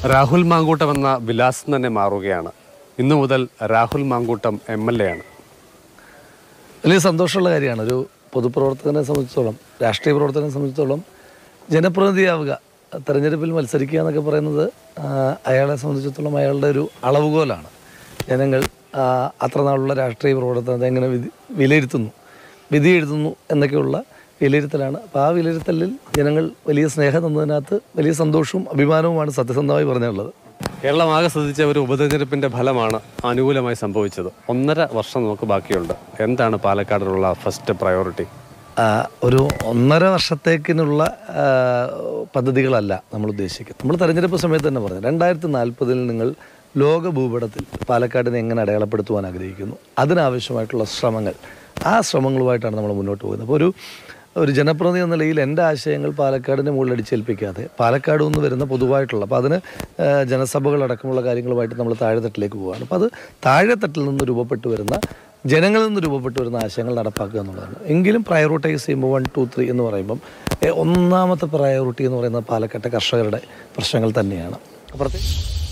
രാഹുൽ മാങ്കൂട്ടം എന്ന വിലാസം തന്നെ മാറുകയാണ് ഇന്നു മുതൽ Rahul Mankoottam M L A ആണ് വലിയ സന്തോഷമുള്ള കാര്യമാണ് ഒരു പൊതുപ്രവർത്തകനെ സംബന്ധിച്ചിടത്തോളം രാഷ്ട്രീയ പ്രവർത്തകനെ സംബന്ധിച്ചിടത്തോളം ജനപ്രതിനിധിയാവുക തെരഞ്ഞെടുപ്പിൽ മത്സരിക്കുക എന്നൊക്കെ പറയുന്നത് ആ, അയാളെ സംബന്ധിച്ചിടത്തോളം അയാളുടെ ഒരു അളവുകോലാണ് ജനങ്ങൾ ആ, അത്ര നാളുള്ള രാഷ്ട്രീയ പ്രവർത്തനത്തെ എങ്ങനെ വിധി വിലയിരുത്തുന്നു വിധി എഴുതുന്നു എന്നൊക്കെയുള്ള വിലയിരുത്തലാണ് അപ്പോൾ ആ വിലയിരുത്തലിൽ ജനങ്ങൾ വലിയ സ്നേഹം തന്നതിനകത്ത് വലിയ സന്തോഷവും അഭിമാനവുമാണ് സത്യസന്ധമായി പറഞ്ഞുള്ളത് കേരളം ആകെ ശ്രദ്ധിച്ച ഒരു ഉപതെരഞ്ഞെടുപ്പിന്റെ ഫലമാണ് അനുകൂലമായി സംഭവിച്ചത് ഒന്നര വർഷം നമുക്ക് ബാക്കിയുണ്ട് എന്താണ് പാലക്കാടിനുള്ള ഫസ്റ്റ് പ്രയോറിറ്റി ആ, ഒരു ഒന്നര വർഷത്തേക്കിനുള്ള ആ, പദ്ധതികളല്ല നമ്മൾ ഉദ്ദേശിക്കുന്നത് നമ്മൾ തെരഞ്ഞെടുപ്പ് സമയത്ത് തന്നെ പറഞ്ഞു രണ്ടായിരത്തി നാൽപ്പതിൽ നിങ്ങൾ ലോക ഭൂപടത്തിൽ പാലക്കാടിനെ എങ്ങനെ അടയാളപ്പെടുത്തുവാൻ ആഗ്രഹിക്കുന്നു അതിനാവശ്യമായിട്ടുള്ള ശ്രമങ്ങൾ ആ ശ്രമങ്ങളുമായിട്ടാണ് നമ്മൾ മുന്നോട്ട് പോകുന്നത് അപ്പോൾ ഒരു ഒരു ജനപ്രതിനിധി എന്ന നിലയിൽ എൻ്റെ ആശയങ്ങൾ പാലക്കാടിനെ മുകളിൽ അടിച്ചേൽപ്പിക്കാതെ പാലക്കാട് നിന്ന് വരുന്ന പൊതുവായിട്ടുള്ള അപ്പോൾ അതിന് ആ, ജനസഭകളടക്കമുള്ള കാര്യങ്ങളുമായിട്ട് നമ്മൾ താഴെത്തട്ടിലേക്ക് പോവുകയാണ് അപ്പോൾ അത് താഴെത്തട്ടിൽ നിന്ന് രൂപപ്പെട്ടു വരുന്ന ജനങ്ങളിൽ നിന്ന് രൂപപ്പെട്ടു വരുന്ന ആശയങ്ങൾ നടപ്പാക്കുക എന്നുള്ളതാണ് എങ്കിലും പ്രയോറിറ്റൈസ് ചെയ്യുമ്പോൾ വൺ ടു ത്രീ എന്ന് പറയുമ്പം ഏ, ഒന്നാമത്തെ പ്രയോറിറ്റി എന്ന് പറയുന്നത് പാലക്കാട്ടെ കർഷകരുടെ പ്രശ്നങ്ങൾ തന്നെയാണ് അപ്പുറത്തെ